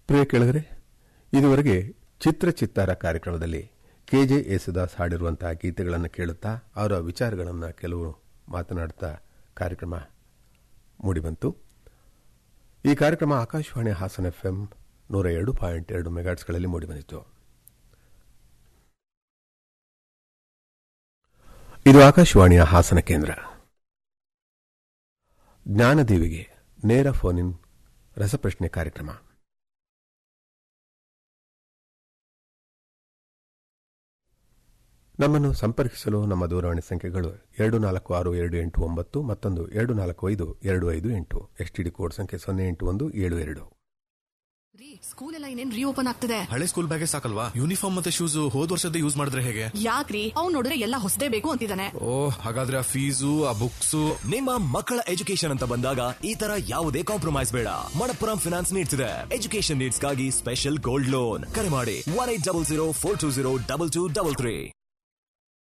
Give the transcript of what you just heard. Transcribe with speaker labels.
Speaker 1: ಪ್ರಿಯ ಕೆಳಗರೆ ಇದುವರೆಗೆ ಚಿತ್ರ ಚಿತ್ತಾರ ಕಾರ್ಯಕ್ರಮದಲ್ಲಿ ಕೆಜೆ ಯೇಸುದಾಸ್ ಹಾಡಿರುವಂತಹ ಗೀತೆಗಳನ್ನು ಕೇಳುತ್ತಾ ಅವರ ವಿಚಾರಗಳನ್ನು ಕೆಲವು ಮಾತನಾಡುತ್ತಾ ಕಾರ್ಯಕ್ರಮ ಮೂಡಿಬಂತು ಈ ಕಾರ್ಯಕ್ರಮ ಆಕಾಶವಾಣಿ ಹಾಸನ ಎಫ್ಎಂ ನೂರ ಎರಡು ಪಾಯಿಂಟ್ ಎರಡು ಮೆಗಾಟ್ಸ್ಗಳಲ್ಲಿ ಮೂಡಿಬಂದಿತು ಇದು ಆಕಾಶವಾಣಿಯ ಹಾಸನ ಕೇಂದ್ರ ಜ್ಞಾನದೇವಿಗೆ ನೇರ ಫೋನ್ ಇನ್ ರಸಪ್ರಶ್ನೆ ಕಾರ್ಯಕ್ರಮ ನಮ್ಮನ್ನು ಸಂಪರ್ಕಿಸಲು ನಮ್ಮ ದೂರವಾಣಿ ಸಂಖ್ಯೆಗಳು ಎರಡು ನಾಲ್ಕು ಆರು ಎರಡು ಎಂಟು ಒಂಬತ್ತು ಮತ್ತೊಂದು ಎರಡು ನಾಲ್ಕು ಐದು ಎರಡು ಐದು ಎಂಟು ಎಸ್ಟಿಡಿ ಕೋಡ್ ಸಂಖ್ಯೆ ಸೊನ್ನೆ ಎಂಟು ಒಂದು ಏಳು ಎರಡು
Speaker 2: ರೀ ಸ್ಕೂಲ್ ಎಲ್ಲ ಇನ್ನೇನ್ ರೀಓಪನ್ ಆಗ್ತದೆ
Speaker 3: ಹಳೆ ಸ್ಕೂಲ್ ಬ್ಯಾಗೆ ಸಾಕಲ್ವಾ ಯೂನಿಫಾರ್ಮ್ ಮತ್ತೆ ಶೂಸ್ ಹೋದ್ ವರ್ಷದ ಯೂಸ್ ಮಾಡಿದ್ರೆ ಹೇಗೆ
Speaker 2: ಯಾಕ್ರಿ ಅವ್ನ್ ನೋಡಿದ್ರೆ ಎಲ್ಲ ಹೊಸದೇ ಬೇಕು ಅಂತಿದ್ದಾನೆ
Speaker 3: ಓ ಹಾಗಾದ್ರೆ ಆ ಫೀಸು ಆ ಬುಕ್ಸು
Speaker 4: ನಿಮ್ಮ ಮಕ್ಕಳ ಎಜುಕೇಶನ್ ಅಂತ ಬಂದಾಗ ಈ ತರ ಯಾವುದೇ ಕಾಂಪ್ರಮೈಸ್ ಬೇಡ ಮಣಪ್ಪುರಂ ಫಿನಾನ್ಸ್ ನೀಡ್ತಿದೆ ಎಜುಕೇಶನ್ ನೀಡ್ಸ್ಗಾಗಿ ಸ್ಪೆಷಲ್ ಗೋಲ್ಡ್ ಲೋನ್ ಕರೆ ಮಾಡಿ one eight double zero four two zero double two double three